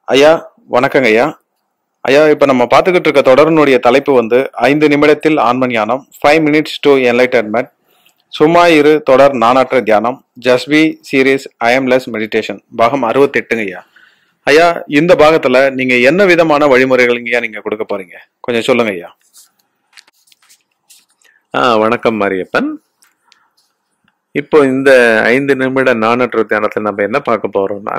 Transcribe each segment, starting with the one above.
ஐயா வணக்கங்க ஐயா ஐயா இப்போ நம்ம பார்த்துக்கிட்டு இருக்க தொடரினுடைய தலைப்பு வந்து ஐந்து நிமிடத்தில் ஆன்ம ஞானம் ஃபைவ் மினிட்ஸ் டு என்லைட்டன்மெண்ட் சும்மா இரு தொடர் நானாற்ற தியானம் ஜஸ்பி சீரீஸ் ஐஎம்லெஸ் மெடிடேஷன் பாகம் அறுபத்தெட்டுங்க ஐயா ஐயா இந்த பாகத்துல நீங்க என்ன விதமான வழிமுறைகள் ஐயா நீங்க கொடுக்க போறீங்க கொஞ்சம் சொல்லுங்க ஐயா ஆ வணக்கம் மாரியப்பன் இப்போ இந்த ஐந்து நிமிட நானற்ற தியானத்தில் நம்ம என்ன பார்க்க போறோம்னா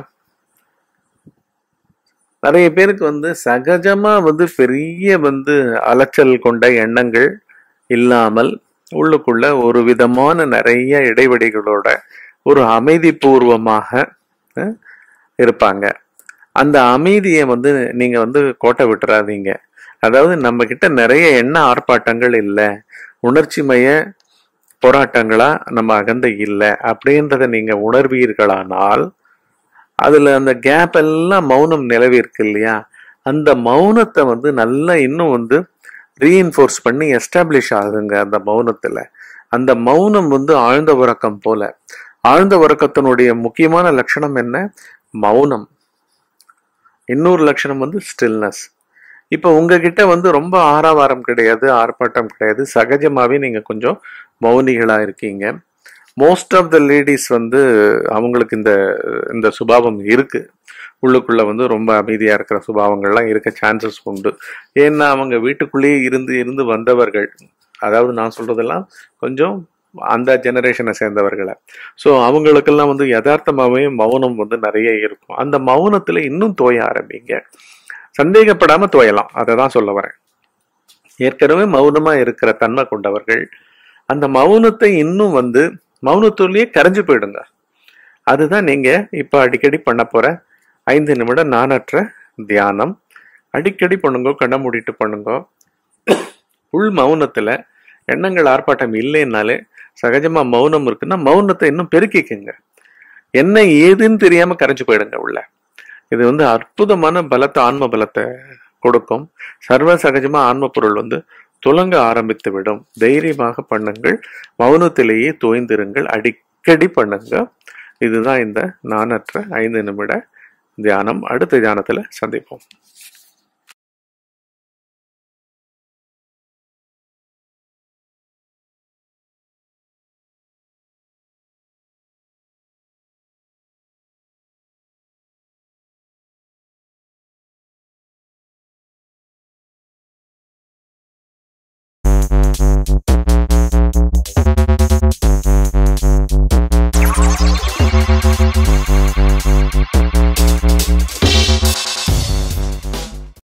நிறைய பேருக்கு வந்து சகஜமா வந்து பெரிய வந்து அலைச்சல் கொண்ட எண்ணங்கள் இல்லாமல் உள்ளுக்குள்ள ஒரு விதமான நிறைய இடைவெளிகளோட ஒரு அமைதி பூர்வமாக அஹ், இருப்பாங்க அந்த அமைதியை வந்து நீங்க வந்து கோட்டை விட்டுறாதீங்க அதாவது நம்ம கிட்ட நிறைய எண்ண ஆர்ப்பாட்டங்கள் இல்லை உணர்ச்சிமய போராட்டங்களா நம்ம அகந்த இல்லை அப்படின்றத நீங்க உணர்வீர்களானால் அதுல அந்த கேப் எல்லாம் மௌனம் நிலவி இருக்கு இல்லையா அந்த மௌனத்தை வந்து நல்லா இன்னும் வந்து ரீஇன்ஃபோர்ஸ் பண்ணி எஸ்டாப்ளிஷ் ஆகுங்க அந்த மௌனத்துல அந்த மௌனம் வந்து ஆழ்ந்த உறக்கம் போல ஆழ்ந்த உறக்கத்தினுடைய முக்கியமான லட்சணம் என்ன மௌனம் இன்னொரு லட்சணம் வந்து ஸ்டில்னஸ் இப்போ உங்ககிட்ட வந்து ரொம்ப ஆரவாரம் கிடையாது ஆர்ப்பாட்டம் கிடையாது சகஜமாவே நீங்க கொஞ்சம் மௌனிகளா இருக்கீங்க மோஸ்ட் ஆஃப் த லேடிஸ் வந்து அவங்களுக்கு இந்த இந்த சுபாவம் இருக்கு உள்ளுக்குள்ள வந்து ரொம்ப அமைதியா இருக்கிற சுபாவங்கள்லாம் இருக்க சான்சஸ் உண்டு ஏன்னா அவங்க வீட்டுக்குள்ளேயே இருந்து இருந்து வந்தவர்கள் அதாவது நான் சொல்றதெல்லாம் கொஞ்சம் அந்த ஜெனரேஷனை சேர்ந்தவர்களை ஸோ அவங்களுக்கெல்லாம் வந்து யதார்த்தமாகவே மௌனம் வந்து நிறைய இருக்கும் அந்த மௌனத்துல இன்னும் தோய ஆரம்பிங்க சந்தேகப்படாம தோயலாம் அதை தான் சொல்ல வரேன் ஏற்கனவே மௌனமா இருக்கிற தன்மை கொண்டவர்கள் அந்த மௌனத்தை இன்னும் வந்து மௌனத்துள்ளேயே கரைஞ்சு போயிடுங்க அதுதான் நீங்க இப்ப அடிக்கடி பண்ண போற ஐந்து நிமிடம் நானற்ற தியானம் அடிக்கடி பண்ணுங்க கண்ணை மூடிட்டு பண்ணுங்க உள் மௌனத்துல எண்ணங்கள் ஆர்ப்பாட்டம் இல்லைன்னாலே சகஜமா மௌனம் இருக்குன்னா மௌனத்தை இன்னும் பெருக்கிக்குங்க என்ன ஏதுன்னு தெரியாம கரைஞ்சு போயிடுங்க உள்ள இது வந்து அற்புதமான பலத்தை ஆன்ம பலத்தை கொடுக்கும் சர்வ சகஜமா ஆன்ம பொருள் வந்து துலங்க ஆரம்பித்து விடும் தைரியமாக பண்ணுங்கள் மௌனத்திலேயே தோய்ந்திருங்கள் அடிக்கடி பண்ணுங்க இதுதான் இந்த நானற்ற ஐந்து நிமிட தியானம் அடுத்த தியானத்துல சந்திப்போம்